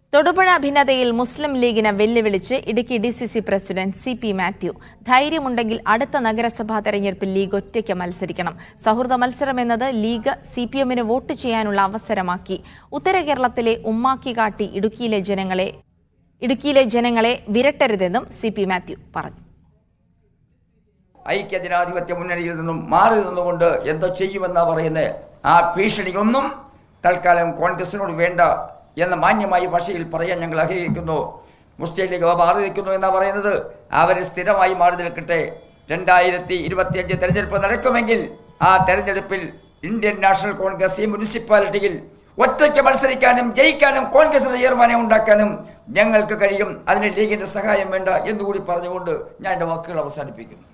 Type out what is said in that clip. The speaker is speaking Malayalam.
തൊടുപുഴ ഭിന്നതയിൽ മുസ്ലിം ലീഗിനെ വെല്ലുവിളിച്ച് Idukki D C C president C P Mathew ധൈര്യമുണ്ടെങ്കിൽ അടുത്ത നഗരസഭാ തെരഞ്ഞെടുപ്പിൽ ലീഗ് ഒറ്റയ്ക്ക് മത്സരിക്കണം സൗഹൃദ മത്സരം എന്നത് ലീഗ് സി പി എമ്മിന് വോട്ട് ചെയ്യാനുള്ള അവസരമാക്കി ഉത്തര കേരളത്തിലെ ഉമ്മാക്കി കാട്ടി ഇടുക്കിയിലെ ജനങ്ങളെ ഇടുക്കിയിലെ ജനങ്ങളെ വിരട്ടരുതെന്നും സി പി മാത്യു പറഞ്ഞു ഐക്യ ജനാധിപത്യ മുന്നണിയിൽ നിന്നും മാറി നിന്നുകൊണ്ട് എന്തോ ചെയ്യുമെന്നാ പറയുന്നത് ആ ഭീഷണിയൊന്നും തൽക്കാലം കോൺഗ്രസിനോട് വേണ്ട എന്ന മാന്യമായ ഭാഷയിൽ പറയാൻ ഞങ്ങൾ ആഗ്രഹിക്കുന്നു മുസ്ലിം ലീഗ് മാറി നിൽക്കുന്നു എന്നാ പറയുന്നത് അവർ സ്ഥിരമായി മാറി നിൽക്കട്ടെ രണ്ടായിരത്തി ഇരുപത്തിയഞ്ച് തെരഞ്ഞെടുപ്പ് നടക്കുമെങ്കിൽ ആ തെരഞ്ഞെടുപ്പിൽ ഇന്ത്യൻ നാഷണൽ കോൺഗ്രസ് ഈ മുനിസിപ്പാലിറ്റിയിൽ ഒറ്റയ്ക്ക് മത്സരിക്കാനും ജയിക്കാനും കോൺഗ്രസിന്റെ തീരുമാനം ഉണ്ടാക്കാനും ഞങ്ങൾക്ക് കഴിയും അതിന് ലീഗിന്റെ സഹായം വേണ്ട എന്നുകൂടി പറഞ്ഞുകൊണ്ട് ഞാൻ എൻ്റെ വാക്കുകൾ അവസാനിപ്പിക്കുന്നു